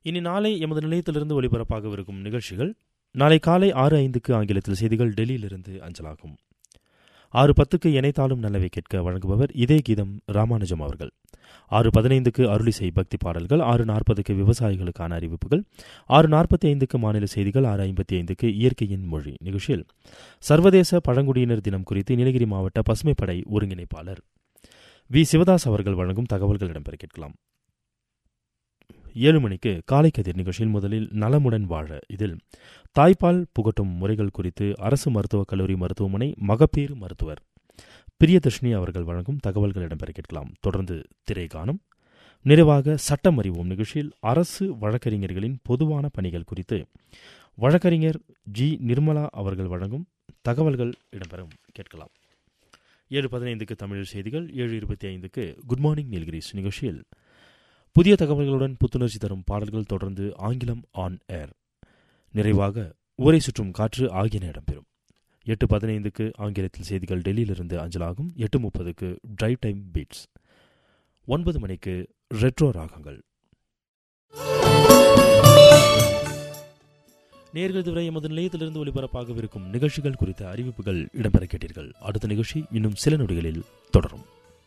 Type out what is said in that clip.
இனி நாளை எமது நிலையத்திலிருந்து ஒலிபரப்பாகவிருக்கும் நிகழ்ச்சிகள் நாளை காலை ஆறு ஐந்துக்கு ஆங்கிலத்தில் செய்திகள் டெல்லியிலிருந்து அஞ்சலாகும் ஆறு பத்துக்கு இணைத்தாலும் நல்லவை கேட்க வழங்குபவர் இதே கீதம் ராமானுஜம் அவர்கள் ஆறு பதினைந்துக்கு அருளிசை பக்தி பாடல்கள் ஆறு நாற்பதுக்கு விவசாயிகளுக்கான அறிவிப்புகள் ஆறு நாற்பத்தி ஐந்துக்கு மாநில செய்திகள் ஆறு ஐம்பத்தி ஐந்துக்கு இயற்கையின் மொழி நிகழ்ச்சியில் சர்வதேச பழங்குடியினர் தினம் குறித்து நீலகிரி மாவட்ட பசுமைப்படை ஒருங்கிணைப்பாளர் வி சிவதாஸ் அவர்கள் வழங்கும் தகவல்கள் இடம்பெற கேட்கலாம் ஏழு மணிக்கு காலை கதிர் நிகழ்ச்சியில் முதலில் நலமுடன் வாழ இதில் தாய்ப்பால் புகட்டும் முறைகள் குறித்து அரசு மருத்துவக் கல்லூரி மருத்துவமனை மகப்பேறு மருத்துவர் பிரியதர்ஷினி அவர்கள் வழங்கும் தகவல்கள் இடம்பெற கேட்கலாம் தொடர்ந்து திரை காணும் நிறைவாக சட்டம் அறிவோம் நிகழ்ச்சியில் அரசு வழக்கறிஞர்களின் பொதுவான பணிகள் குறித்து வழக்கறிஞர் ஜி நிர்மலா அவர்கள் வழங்கும் தகவல்கள் இடம்பெறும் கேட்கலாம் ஏழு பதினைந்துக்கு தமிழ் செய்திகள் ஏழு இருபத்தி ஐந்துக்கு குட் மார்னிங் நீல்கிரிஸ் நிகழ்ச்சியில் புதிய தகவல்களுடன் புத்துணர்ச்சி தரும் பாடல்கள் தொடர்ந்து ஆங்கிலம் ஆன் ஏர் நிறைவாக ஊரை சுற்றும் காற்று ஆகியன இடம்பெறும் எட்டு பதினைந்துக்கு ஆங்கிலத்தில் செய்திகள் டெல்லியிலிருந்து அஞ்சலாகும் எட்டு முப்பதுக்கு டிரைவ் டைம் பீட்ஸ் ஒன்பது மணிக்கு ரெட்ரோ ராகங்கள் நேர்கள் இதுவரை எமது நிலையத்திலிருந்து ஒலிபரப்பாகவிருக்கும் நிகழ்ச்சிகள் குறித்த அறிவிப்புகள் இடம்பெற கேட்டீர்கள் அடுத்த நிகழ்ச்சி இன்னும் சில நொடிகளில் தொடரும்